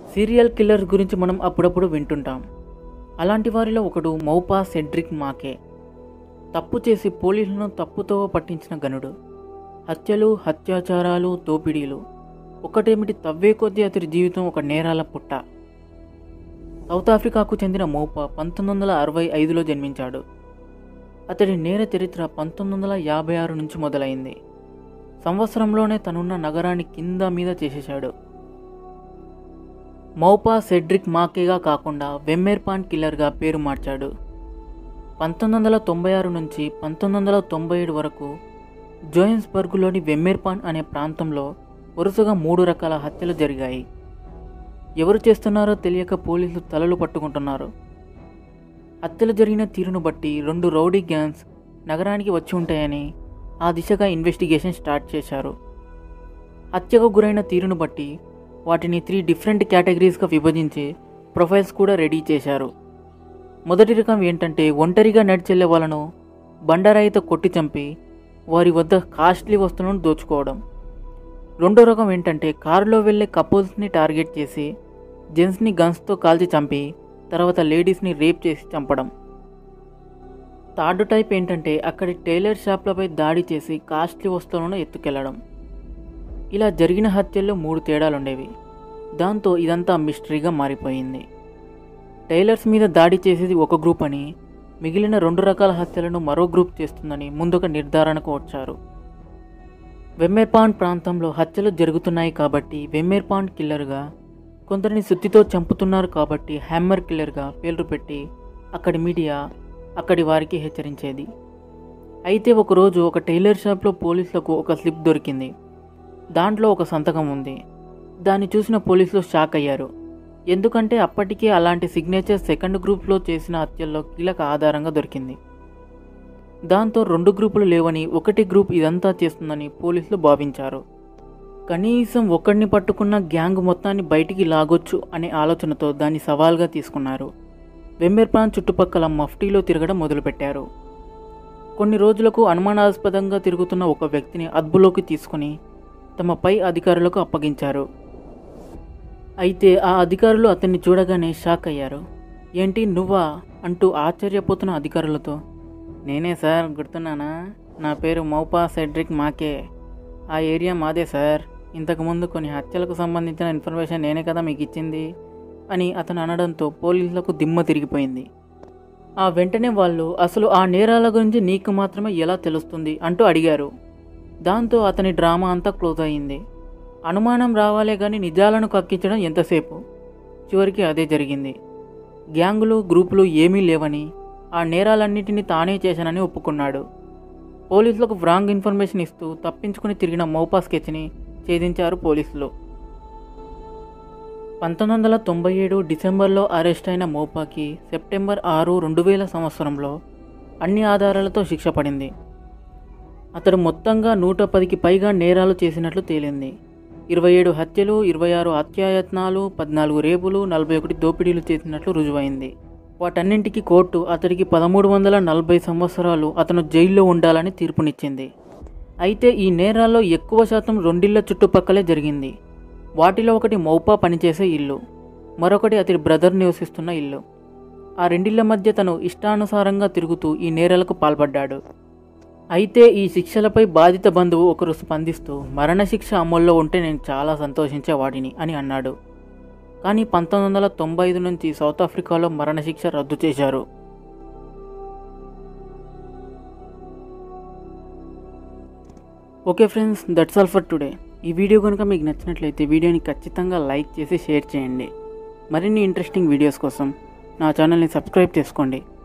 serial killers గురించి మనం అప్పుడప్పుడు వింటుంటాం అలాంటి వారిలో ఒకడు మౌపా సెడ్రిక్ మాకే తప్పు చేసి పోలీసులను తప్పుతో పట్టించిన గనుడు హత్యలు అత్యాచారాలు దోపిడీలు ఒకటేమిటి తవ్వే కొద్దీ అతడి జీవితం ఒక నేరాల పుట్ట సౌత్ ఆఫ్రికాకు చెందిన మౌపా పంతొమ్మిది వందల అరవై ఐదులో జన్మించాడు అతడి నేర చరిత్ర పంతొమ్మిది వందల యాభై ఆరు నుంచి మొదలైంది సంవత్సరంలోనే తనున్న నగరాన్ని కింద మీద చేసేశాడు మౌపా సెడ్రిక్ మాకేగా కాకుండా వెమ్మేర్పాన్ కిల్లర్గా పేరు మార్చాడు పంతొమ్మిది వందల తొంభై ఆరు నుంచి పంతొమ్మిది వందల తొంభై ఏడు వరకు జోయన్స్బర్గ్లోని వెమ్మేర్పాన్ అనే ప్రాంతంలో వరుసగా మూడు రకాల హత్యలు జరిగాయి ఎవరు చేస్తున్నారో తెలియక పోలీసులు తలలు పట్టుకుంటున్నారు హత్యలు జరిగిన తీరును బట్టి రెండు రౌడీ గ్యాంగ్స్ నగరానికి వచ్చి ఉంటాయని ఆ దిశగా ఇన్వెస్టిగేషన్ స్టార్ట్ చేశారు హత్యకు గురైన తీరును బట్టి వాటిని త్రీ డిఫరెంట్ కేటగిరీస్గా విభజించి ప్రొఫైల్స్ కూడా రెడీ చేశారు మొదటి రకం ఏంటంటే ఒంటరిగా నడిచెళ్లే వాళ్ళను బండరాయితో కొట్టి చంపి వారి వద్ద కాస్ట్లీ వస్తువులను దోచుకోవడం రెండో రకం ఏంటంటే కారులో వెళ్ళే కపుల్స్ని టార్గెట్ చేసి జెంట్స్ని గన్స్తో కాల్చి చంపి తర్వాత లేడీస్ని రేప్ చేసి చంపడం థర్డ్ టైప్ ఏంటంటే అక్కడి టైలర్ షాప్లపై దాడి చేసి కాస్ట్లీ వస్తువులను ఎత్తుకెళ్లడం ఇలా జరిగిన హత్యల్లో మూడు తేడాలుండేవి దాంతో ఇదంతా మిస్టరీగా మారిపోయింది టైలర్స్ మీద దాడి చేసేది ఒక గ్రూప్ అని మిగిలిన రెండు రకాల హత్యలను మరో గ్రూప్ చేస్తుందని ముందుగా నిర్ధారణకు వచ్చారు వెమ్మేర్పాండ్ ప్రాంతంలో హత్యలు జరుగుతున్నాయి కాబట్టి వెమ్మేర్పాండ్ కిల్లర్గా కొందరిని సుత్తితో చంపుతున్నారు కాబట్టి హ్యామ్మర్ కిల్లర్గా పేర్లు పెట్టి అక్కడి మీడియా అక్కడి వారికి హెచ్చరించేది అయితే ఒకరోజు ఒక టైలర్ షాప్లో పోలీసులకు ఒక స్లిప్ దొరికింది దాంట్లో ఒక సంతకం ఉంది దాన్ని చూసిన పోలీసులు షాక్ అయ్యారు ఎందుకంటే అప్పటికే అలాంటి సిగ్నేచర్ సెకండ్ గ్రూప్లో చేసిన హత్యల్లో కీలక ఆధారంగా దొరికింది దాంతో రెండు గ్రూపులు లేవని ఒకటి గ్రూప్ ఇదంతా చేస్తుందని పోలీసులు భావించారు కనీసం ఒకడిని పట్టుకున్న గ్యాంగ్ మొత్తాన్ని బయటికి లాగొచ్చు అనే ఆలోచనతో దాన్ని సవాల్గా తీసుకున్నారు వెమ్మెర్పాన్ చుట్టుపక్కల మఫ్టీలో తిరగడం మొదలుపెట్టారు కొన్ని రోజులకు అనుమానాస్పదంగా తిరుగుతున్న ఒక వ్యక్తిని అదుపులోకి తీసుకుని తమ పై అధికారులకు అప్పగించారు అయితే ఆ అధికారులు అతన్ని చూడగానే షాక్ అయ్యారు ఏంటి నువ్వా అంటూ ఆశ్చర్యపోతున్న అధికారులతో నేనే సార్ గుర్తున్నానా నా పేరు మౌపా సెడ్రిక్ మాకే ఆ ఏరియా మాదే సార్ ఇంతకుముందు కొన్ని హత్యలకు సంబంధించిన ఇన్ఫర్మేషన్ నేనే కదా మీకు ఇచ్చింది అని అతను అనడంతో పోలీసులకు దిమ్మ తిరిగిపోయింది ఆ వెంటనే వాళ్ళు అసలు ఆ నేరాల గురించి నీకు మాత్రమే ఎలా తెలుస్తుంది అంటూ అడిగారు దాంతో అతని డ్రామా అంతా క్లోజ్ అయింది అనుమానం రావాలే కానీ నిజాలను కక్కించడం ఎంతసేపు చివరికి అదే జరిగింది గ్యాంగులు గ్రూపులు ఏమీ లేవని ఆ నేరాలన్నింటినీ తానే చేశానని ఒప్పుకున్నాడు పోలీసులకు రాంగ్ ఇన్ఫర్మేషన్ ఇస్తూ తప్పించుకుని తిరిగిన మౌపా స్కెచ్ని ఛేదించారు పోలీసులు పంతొమ్మిది వందల తొంభై ఏడు డిసెంబర్లో అరెస్ట్ అయిన మోపాకి సెప్టెంబర్ ఆరు రెండు వేల సంవత్సరంలో అన్ని ఆధారాలతో శిక్ష పడింది అతడు మొత్తంగా నూట పదికి పైగా నేరాలు చేసినట్లు తేలింది ఇరవై ఏడు హత్యలు ఇరవై ఆరు హత్యాయత్నాలు పద్నాలుగు రేపులు నలభై ఒకటి దోపిడీలు చేసినట్లు రుజువైంది వాటన్నింటికి కోర్టు అతడికి పదమూడు వందల నలభై సంవత్సరాలు అతను జైల్లో ఉండాలని తీర్పునిచ్చింది అయితే ఈ నేరాల్లో ఎక్కువ శాతం రెండిళ్ల చుట్టుపక్కలే జరిగింది వాటిలో ఒకటి మౌపా పనిచేసే ఇల్లు మరొకటి అతడి బ్రదర్ నివసిస్తున్న ఇల్లు ఆ రెండిళ్ల మధ్య తను ఇష్టానుసారంగా తిరుగుతూ ఈ నేరాలకు పాల్పడ్డాడు అయితే ఈ శిక్షలపై బాధిత బంధువు ఒకరు స్పందిస్తూ మరణశిక్ష అమల్లో ఉంటే నేను చాలా సంతోషించేవాడిని అని అన్నాడు కానీ పంతొమ్మిది వందల తొంభై ఐదు నుంచి సౌత్ ఆఫ్రికాలో మరణశిక్ష రద్దు చేశారు okay friends that's all for today ఈ వీడియో కనుక మీకు నచ్చినట్లయితే వీడియోని ఖచ్చితంగా లైక్ చేసి షేర్ చేయండి మరిన్ని ఇంట్రెస్టింగ్ వీడియోస్ కోసం నా ఛానల్ని సబ్స్క్రైబ్ చేసుకోండి